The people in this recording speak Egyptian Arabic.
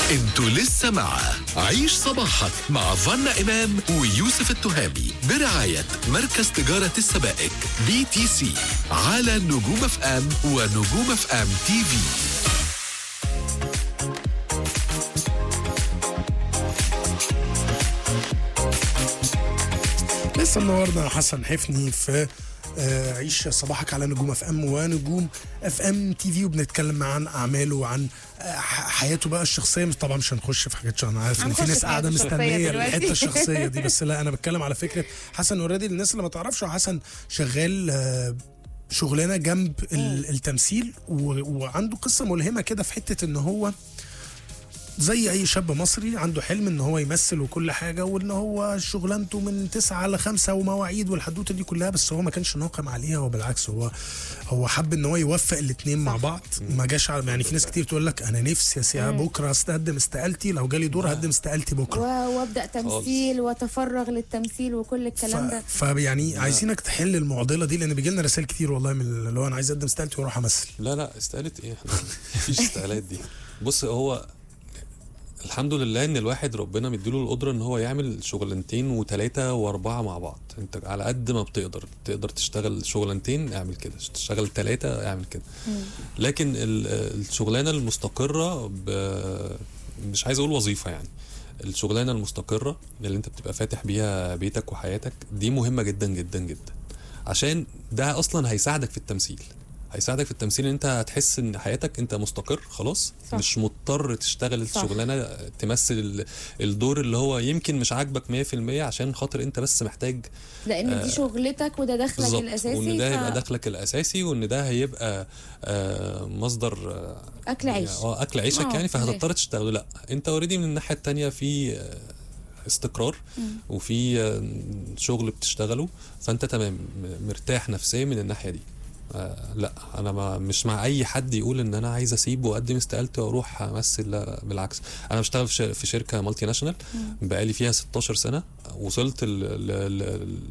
انتوا لسه مع عيش صباحك مع فنا إمام ويوسف التهامي برعاية مركز تجارة السبائك بي تي سي على نجوم اف ام ونجوم اف ام تي في لسه النهارده حسن حفني في آه، عيش صباحك على نجوم اف ام ونجوم اف ام تي في وبنتكلم عن اعماله وعن آه، ح- حياته بقى الشخصيه مش طبعا مش هنخش في حاجات انا عارف ان في هنخش ناس في قاعده حياته الشخصية مستنيه دلوقتي. الحته الشخصيه دي بس لا انا بتكلم على فكره حسن اوريدي الناس اللي ما تعرفش هو حسن شغال آه، شغلانه جنب ال- التمثيل و- وعنده قصه ملهمه كده في حته ان هو زي اي شاب مصري عنده حلم ان هو يمثل وكل حاجه وان هو شغلانته من تسعة لخمسة ومواعيد والحدوته دي كلها بس هو ما كانش ناقم عليها هو بالعكس هو هو حب ان هو يوفق الاثنين مع بعض ما جاش على يعني في ناس كتير تقول لك انا نفسي يا سيا بكره استقدم استقالتي لو جالي دور هقدم استقالتي بكره و- وابدا تمثيل واتفرغ للتمثيل وكل الكلام ده ف... فيعني عايزينك تحل المعضله دي لان بيجي لنا رسائل كتير والله من اللي هو انا عايز اقدم استقالتي واروح امثل لا لا استقالت ايه احنا مفيش استقالات دي بص هو الحمد لله ان الواحد ربنا مديله القدره ان هو يعمل شغلانتين وثلاثه واربعه مع بعض انت على قد ما بتقدر تقدر تشتغل شغلانتين اعمل كده تشتغل ثلاثه اعمل كده لكن ال- الشغلانه المستقره ب- مش عايز اقول وظيفه يعني الشغلانه المستقره اللي انت بتبقى فاتح بيها بيتك وحياتك دي مهمه جدا جدا جدا عشان ده اصلا هيساعدك في التمثيل هيساعدك في التمثيل ان انت هتحس ان حياتك انت مستقر خلاص صح. مش مضطر تشتغل صح. الشغلانه تمثل ال- الدور اللي هو يمكن مش عاجبك 100% عشان خاطر انت بس محتاج لان دي شغلتك وده دخلك بالظبط الاساسي وان ده ف- هيبقى دخلك الاساسي وان ده هيبقى آه، مصدر آه، اكل عيش اه اكل عيشك آه، يعني في الآخر. فهتضطر تشتغله لا انت اوريدي من الناحيه التانية في آه، استقرار وفي آه، شغل بتشتغله فانت تمام م- مرتاح نفسيا من الناحيه دي آه لا انا ما مش مع اي حد يقول ان انا عايز اسيب واقدم استقالتي واروح امثل لا بالعكس انا بشتغل في ش- في شركه مالتي ناشونال بقالي فيها 16 سنه وصلت ال ال ال